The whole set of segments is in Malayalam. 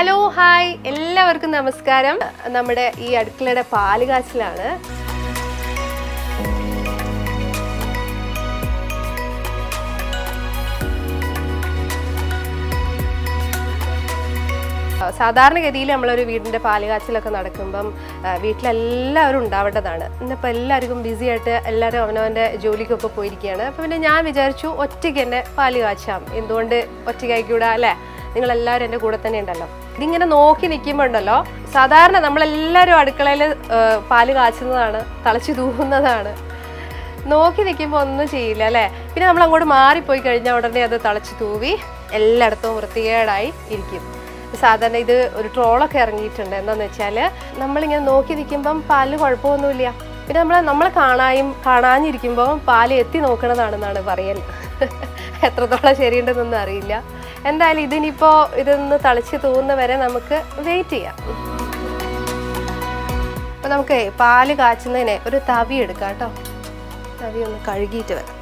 ഹലോ ഹായ് എല്ലാവർക്കും നമസ്കാരം നമ്മുടെ ഈ അടുക്കളയുടെ പാല് കാച്ചിലാണ് സാധാരണഗതിയിൽ നമ്മളൊരു വീടിൻ്റെ പാല് കാച്ചിലൊക്കെ നടക്കുമ്പം ആ, വീട്ടിലെല്ലാവരും ഉണ്ടാവേണ്ടതാണ് ഇന്നിപ്പോൾ എല്ലാവർക്കും ബിസി ആയിട്ട് എല്ലാവരും അവനവൻ്റെ ജോലിക്കൊക്കെ പോയിരിക്കുകയാണ് അപ്പോൾ പിന്നെ ഞാൻ വിചാരിച്ചു ഒറ്റയ്ക്ക് തന്നെ പാല് കാച്ചാം എന്തുകൊണ്ട് ഒറ്റയ്ക്കായിക്കൂടാ അല്ലേ നിങ്ങളെല്ലാവരും എൻ്റെ കൂടെ തന്നെ ഉണ്ടല്ലോ ഇതിങ്ങനെ നോക്കി നിൽക്കുമ്പോൾ ഉണ്ടല്ലോ സാധാരണ നമ്മളെല്ലാവരും അടുക്കളയിൽ പാല് കാച്ചുന്നതാണ് തളച്ചു തൂകുന്നതാണ് നോക്കി നിൽക്കുമ്പോൾ ഒന്നും ചെയ്യില്ല അല്ലേ പിന്നെ നമ്മൾ അങ്ങോട്ട് മാറിപ്പോയി കഴിഞ്ഞാൽ ഉടനെ അത് തളച്ച് തൂവി എല്ലായിടത്തും വൃത്തികേടായി ഇരിക്കും സാധാരണ ഇത് ഒരു ട്രോളൊക്കെ ഇറങ്ങിയിട്ടുണ്ട് എന്താണെന്ന് വെച്ചാൽ നമ്മളിങ്ങനെ നോക്കി നിൽക്കുമ്പം പാലിന് കുഴപ്പമൊന്നുമില്ല പിന്നെ നമ്മൾ നമ്മൾ കാണായും കാണാഞ്ഞിരിക്കുമ്പോൾ പാല് എത്തി നോക്കണതാണെന്നാണ് പറയൽ എത്രത്തോളം ശരിയുണ്ടെന്നൊന്നും അറിയില്ല എന്തായാലും ഇതിനിപ്പോൾ ഇതൊന്ന് തളിച്ച് തൂവുന്ന വരെ നമുക്ക് വെയിറ്റ് ചെയ്യാം അപ്പോൾ നമുക്ക് പാല് കാച്ചുന്നതിന് ഒരു തവി എടുക്കാം കേട്ടോ തവി ഒന്ന് കഴുകിയിട്ട് വരാം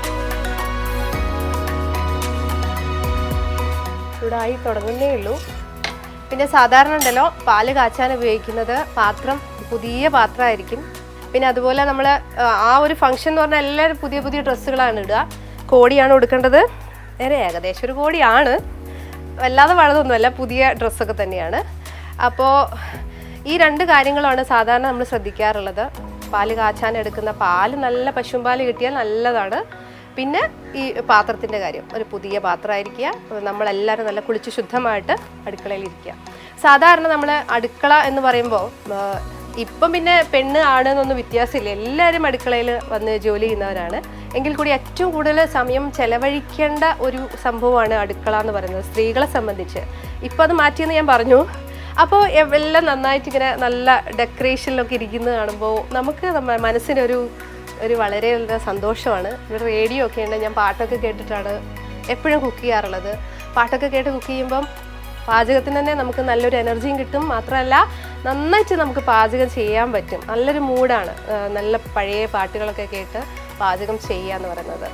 ചൂടായി തുടങ്ങുന്നേ ഉള്ളൂ പിന്നെ സാധാരണ ഉണ്ടല്ലോ പാല് കാച്ചാൻ ഉപയോഗിക്കുന്നത് പാത്രം പുതിയ പാത്രമായിരിക്കും പിന്നെ അതുപോലെ നമ്മൾ ആ ഒരു ഫംഗ്ഷൻ എന്ന് പറഞ്ഞാൽ എല്ലാവരും പുതിയ പുതിയ ഡ്രസ്സുകളാണ് ഇടുക കോടിയാണ് കൊടുക്കേണ്ടത് നേരെ ഏകദേശം ഒരു കോടിയാണ് വല്ലാതെ വളർന്നൊന്നുമല്ല പുതിയ ഡ്രസ്സൊക്കെ തന്നെയാണ് അപ്പോൾ ഈ രണ്ട് കാര്യങ്ങളാണ് സാധാരണ നമ്മൾ ശ്രദ്ധിക്കാറുള്ളത് പാല് കാച്ചാൻ എടുക്കുന്ന പാല് നല്ല പശുമ്പാല് കിട്ടിയാൽ നല്ലതാണ് പിന്നെ ഈ പാത്രത്തിൻ്റെ കാര്യം ഒരു പുതിയ പാത്രമായിരിക്കുക നമ്മളെല്ലാവരും നല്ല കുളിച്ച് ശുദ്ധമായിട്ട് അടുക്കളയിൽ ഇരിക്കുക സാധാരണ നമ്മൾ അടുക്കള എന്ന് പറയുമ്പോൾ ആ, ഇപ്പം പിന്നെ പെണ്ണ് ആണ് എന്നൊന്നും വ്യത്യാസമില്ല എല്ലാവരും അടുക്കളയിൽ വന്ന് ജോലി ചെയ്യുന്നവരാണ് എങ്കിൽ കൂടി ഏറ്റവും കൂടുതൽ സമയം ചെലവഴിക്കേണ്ട ഒരു സംഭവമാണ് അടുക്കള എന്ന് പറയുന്നത് സ്ത്രീകളെ സംബന്ധിച്ച് ഇപ്പം അത് മാറ്റിയെന്ന് ഞാൻ പറഞ്ഞു അപ്പോൾ എല്ലാം നന്നായിട്ട് ഇങ്ങനെ നല്ല ഡെക്കറേഷനിലൊക്കെ ഇരിക്കുന്നത് കാണുമ്പോൾ നമുക്ക് നമ്മ മനസ്സിനൊരു ഒരു വളരെ വലിയ സന്തോഷമാണ് ഇവിടെ റേഡിയോ ഒക്കെ ഉണ്ട് ഞാൻ പാട്ടൊക്കെ കേട്ടിട്ടാണ് എപ്പോഴും കുക്ക് ചെയ്യാറുള്ളത് പാട്ടൊക്കെ കേട്ട് കുക്ക് ചെയ്യുമ്പം പാചകത്തിന് തന്നെ നമുക്ക് നല്ലൊരു എനർജിയും കിട്ടും മാത്രമല്ല നന്നായിട്ട് നമുക്ക് പാചകം ചെയ്യാൻ പറ്റും നല്ലൊരു മൂഡാണ് നല്ല പഴയ പാട്ടുകളൊക്കെ കേട്ട് പാചകം ചെയ്യുക എന്ന് പറയുന്നത്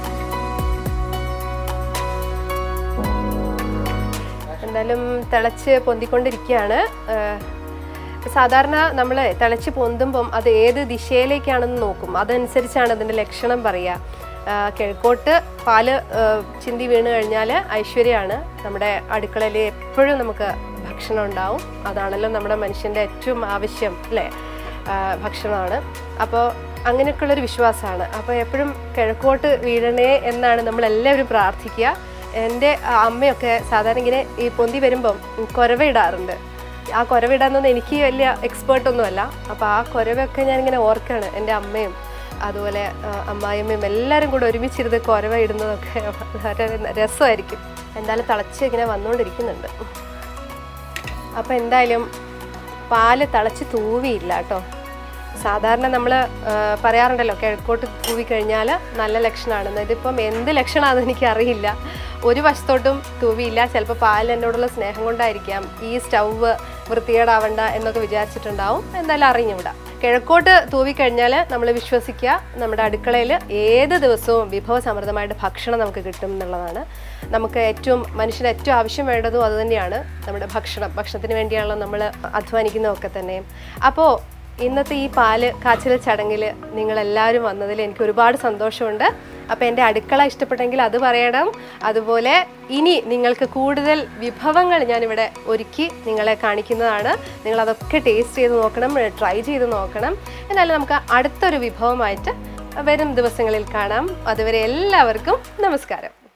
എന്തായാലും തിളച്ച് പൊന്തിക്കൊണ്ടിരിക്കുകയാണ് ഏഹ് സാധാരണ നമ്മൾ തിളച്ച് പൊന്തുമ്പം അത് ഏത് ദിശയിലേക്കാണെന്ന് നോക്കും അതനുസരിച്ചാണ് അതിൻ്റെ ലക്ഷണം പറയുക ആഹ് കിഴക്കോട്ട് പാല് ആഹ് ചിന്തി വീണ് കഴിഞ്ഞാൽ ഐശ്വര്യമാണ് നമ്മുടെ അടുക്കളയിൽ എപ്പോഴും നമുക്ക് ഭക്ഷണം ഉണ്ടാവും അതാണല്ലോ നമ്മുടെ മനുഷ്യൻ്റെ ഏറ്റവും ആവശ്യം അല്ലേ ആഹ് ഭക്ഷണമാണ് അപ്പോൾ അങ്ങനെയൊക്കെയുള്ളൊരു വിശ്വാസമാണ് അപ്പോൾ എപ്പോഴും കിഴക്കോട്ട് വീഴണേ എന്നാണ് നമ്മളെല്ലാവരും പ്രാർത്ഥിക്കുക എൻ്റെ അമ്മയൊക്കെ സാധാരണ ഇങ്ങനെ ഈ പൊന്തി വരുമ്പം കുരവയിടാറുണ്ട് ആ കുരവിടാന്നൊന്നും എനിക്ക് വലിയ എക്സ്പേർട്ട് ഒന്നുമല്ല അപ്പോൾ ആ കുരവൊക്കെ ഞാനിങ്ങനെ ഓർക്കാണ് എൻ്റെ അമ്മയും അതുപോലെ ആ, അമ്മായിയമ്മയും എല്ലാവരും കൂടെ ഒരുമിച്ചിരുന്ന് കുരവ ഇടുന്നതൊക്കെ വളരെ രസമായിരിക്കും എന്തായാലും തിളച്ച് ഇങ്ങനെ വന്നുകൊണ്ടിരിക്കുന്നുണ്ട് അപ്പോൾ എന്തായാലും പാല് തിളച്ച് തൂവിയില്ല കേട്ടോ സാധാരണ നമ്മൾ പറയാറുണ്ടല്ലോ കിഴക്കോട്ട് തൂവി കഴിഞ്ഞാൽ നല്ല ലക്ഷണമാണെന്ന് ഇതിപ്പം എന്ത് ലക്ഷണമാണെന്ന് എനിക്കറിയില്ല ഒരു വശത്തോട്ടും തൂവിയില്ല ചിലപ്പോൾ പാലിന് എന്നോടുള്ള സ്നേഹം കൊണ്ടായിരിക്കാം ഈ സ്റ്റൗവ് വൃത്തികേടാവണ്ട എന്നൊക്കെ വിചാരിച്ചിട്ടുണ്ടാവും എന്തായാലും അറിഞ്ഞുകൂടാ കിഴക്കോട്ട് തൂവിക്കഴിഞ്ഞാൽ നമ്മൾ വിശ്വസിക്കുക നമ്മുടെ അടുക്കളയിൽ ഏത് ദിവസവും വിഭവസമൃദ്ധമായിട്ട് ഭക്ഷണം നമുക്ക് കിട്ടും എന്നുള്ളതാണ് നമുക്ക് ഏറ്റവും മനുഷ്യന് ഏറ്റവും ആവശ്യം വേണ്ടതും അതുതന്നെയാണ് നമ്മുടെ ഭക്ഷണം ഭക്ഷണത്തിന് വേണ്ടിയാണല്ലോ നമ്മൾ അധ്വാനിക്കുന്നതൊക്കെ തന്നെ അപ്പോൾ ഇന്നത്തെ ഈ പാല് കാച്ചിൽ ചടങ്ങിൽ നിങ്ങളെല്ലാവരും വന്നതിൽ എനിക്ക് ഒരുപാട് സന്തോഷമുണ്ട് അപ്പോൾ എൻ്റെ അടുക്കള ഇഷ്ടപ്പെട്ടെങ്കിൽ അത് പറയണം അതുപോലെ ഇനി നിങ്ങൾക്ക് കൂടുതൽ വിഭവങ്ങൾ ഞാനിവിടെ ഒരുക്കി നിങ്ങളെ കാണിക്കുന്നതാണ് നിങ്ങൾ അതൊക്കെ ടേസ്റ്റ് ചെയ്ത് നോക്കണം ട്രൈ ചെയ്ത് നോക്കണം എന്നാലും നമുക്ക് അടുത്തൊരു വിഭവമായിട്ട് വരും ദിവസങ്ങളിൽ കാണാം അതുവരെ എല്ലാവർക്കും നമസ്കാരം